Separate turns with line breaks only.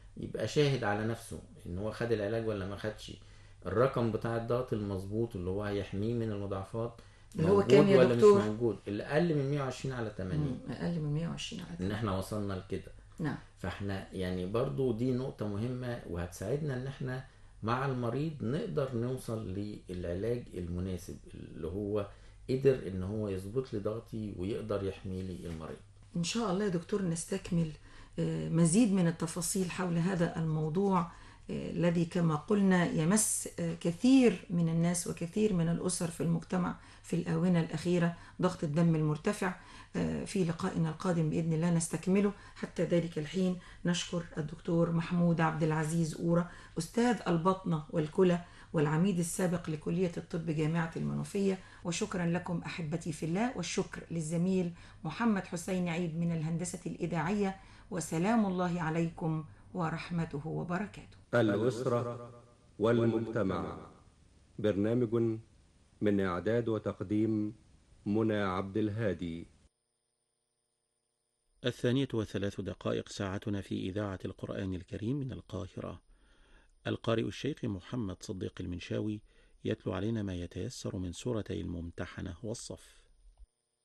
يبقى شاهد على نفسه ان هو خد العلاج ولا ما خدش الرقم بتاع الضغط المظبوط اللي هو هيحميه من المضاعفات
اللي هو
موجود
كام يا
ولا
دكتور؟
مش موجود اللي اقل من 120 على 80
مم، اقل من 120 على
ان احنا وصلنا لكده
نعم
فاحنا يعني برضو دي نقطة مهمة وهتساعدنا ان احنا مع المريض نقدر نوصل للعلاج المناسب اللي هو قدر ان هو يظبط لي ضغطي ويقدر يحمي لي المريض
إن شاء الله يا دكتور نستكمل آه، مزيد من التفاصيل حول هذا الموضوع آه، الذي كما قلنا يمس آه، كثير من الناس وكثير من الأسر في المجتمع في الآونة الأخيرة ضغط الدم المرتفع آه، في لقائنا القادم بإذن الله نستكمله حتى ذلك الحين نشكر الدكتور محمود عبد العزيز أورا أستاذ البطنة والكلى والعميد السابق لكلية الطب جامعة المنوفية وشكرا لكم أحبتي في الله والشكر للزميل محمد حسين عيد من الهندسة الإذاعية وسلام الله عليكم ورحمته وبركاته
الأسرة والمجتمع برنامج من إعداد وتقديم منى عبد الهادي
الثانية وثلاث دقائق ساعتنا في إذاعة القرآن الكريم من القاهرة القارئ الشيخ محمد صديق المنشاوي يتلو علينا ما يتيسر من سورتي الممتحنة والصف